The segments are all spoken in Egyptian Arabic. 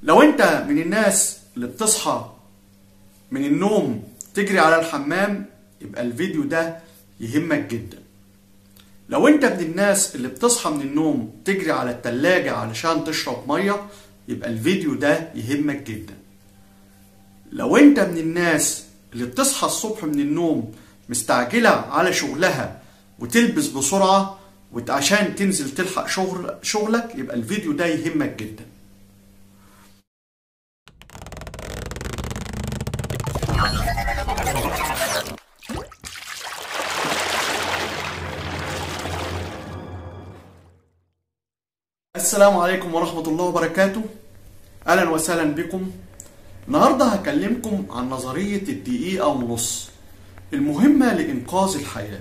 لو انت من الناس اللي بتصحى من النوم تجري على الحمام يبقى الفيديو ده يهمك جدا لو انت من الناس اللي بتصحى من النوم تجري على التلاجة علشان تشرب مية يبقى الفيديو ده يهمك جدا لو انت من الناس اللي بتصحى الصبح من النوم مستعجلة على شغلها وتلبس بسرعة وعشان تنزل تلحق شغل شغلك يبقى الفيديو ده يهمك جدا السلام عليكم ورحمة الله وبركاته أهلا وسهلا بكم النهاردة هكلمكم عن نظرية الدقيقة ونص المهمة لإنقاذ الحياة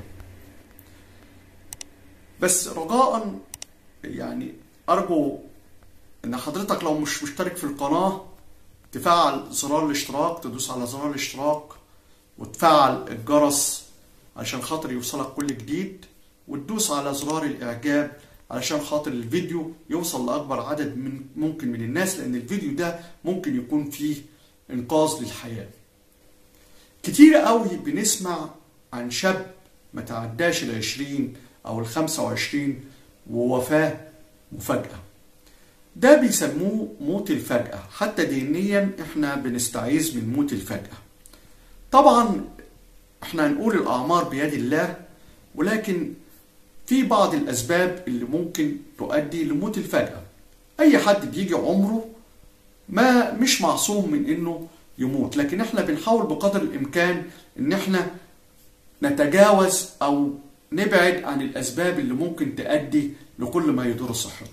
بس رجاء يعني أرجو إن حضرتك لو مش مشترك في القناة تفعل زرار الاشتراك تدوس على زرار الاشتراك وتفعل الجرس علشان خاطر يوصلك كل جديد وتدوس على زرار الإعجاب علشان خاطر الفيديو يوصل لأكبر عدد من ممكن من الناس لأن الفيديو ده ممكن يكون فيه إنقاذ للحياة كتير قوي بنسمع عن شاب ما تعداش العشرين أو الخمسة وعشرين ووفاة مفاجأة ده بيسموه موت الفجأة حتى دينيا احنا بنستعيذ من موت الفجأة طبعا احنا هنقول الأعمار بيد الله ولكن في بعض الأسباب اللي ممكن تؤدي لموت الفجأة أي حد بيجي عمره ما مش معصوم من إنه يموت لكن إحنا بنحاول بقدر الإمكان إن إحنا نتجاوز أو نبعد عن الأسباب اللي ممكن تؤدي لكل ما يضر صحتنا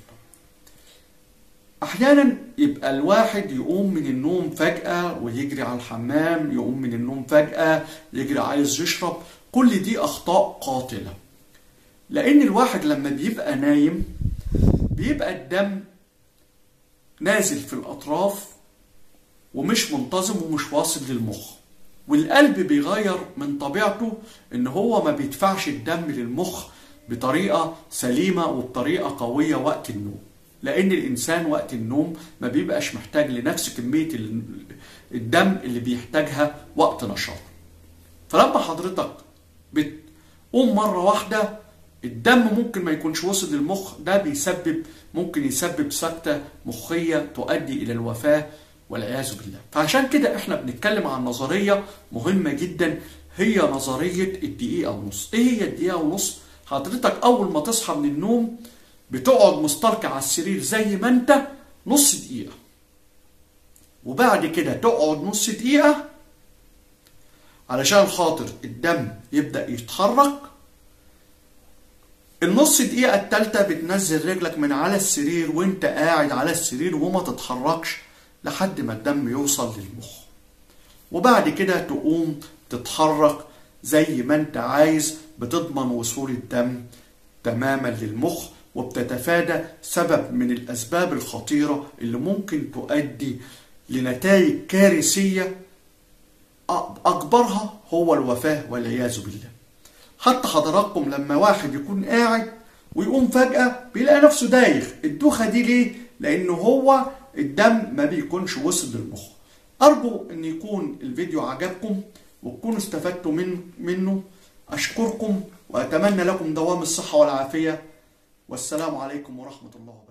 أحيانا يبقى الواحد يقوم من النوم فجأة ويجري على الحمام يقوم من النوم فجأة يجري عايز يشرب كل دي أخطاء قاتلة لان الواحد لما بيبقى نايم بيبقى الدم نازل في الاطراف ومش منتظم ومش واصل للمخ والقلب بيغير من طبيعته ان هو ما بيدفعش الدم للمخ بطريقه سليمه وبطريقه قويه وقت النوم لان الانسان وقت النوم ما بيبقاش محتاج لنفس كميه الدم اللي بيحتاجها وقت نشاطه فلما حضرتك بتقوم مره واحده الدم ممكن ما يكونش وصل للمخ ده بيسبب ممكن يسبب سكتة مخية تؤدي إلى الوفاة والعياذ بالله فعشان كده احنا بنتكلم عن نظرية مهمة جدا هي نظرية الدقيقة ونص ايه هي الدقيقة ونص حضرتك اول ما تصحى من النوم بتقعد مستركع على السرير زي ما انت نص دقيقة وبعد كده تقعد نص دقيقة علشان خاطر الدم يبدأ يتحرك النص دقيقة التالتة بتنزل رجلك من على السرير وانت قاعد على السرير وما تتحركش لحد ما الدم يوصل للمخ وبعد كده تقوم تتحرك زي ما انت عايز بتضمن وصول الدم تماما للمخ وبتتفادى سبب من الأسباب الخطيرة اللي ممكن تؤدي لنتائج كارثية أكبرها هو الوفاة والعياذ بالله حتى حضراتكم لما واحد يكون قاعد ويقوم فجأة بيلاقي نفسه دايخ الدوخة دي ليه؟ لأنه هو الدم ما بيكونش وصل للمخ أرجو أن يكون الفيديو عجبكم وتكونوا استفدتوا من منه أشكركم وأتمنى لكم دوام الصحة والعافية والسلام عليكم ورحمة الله وبركاته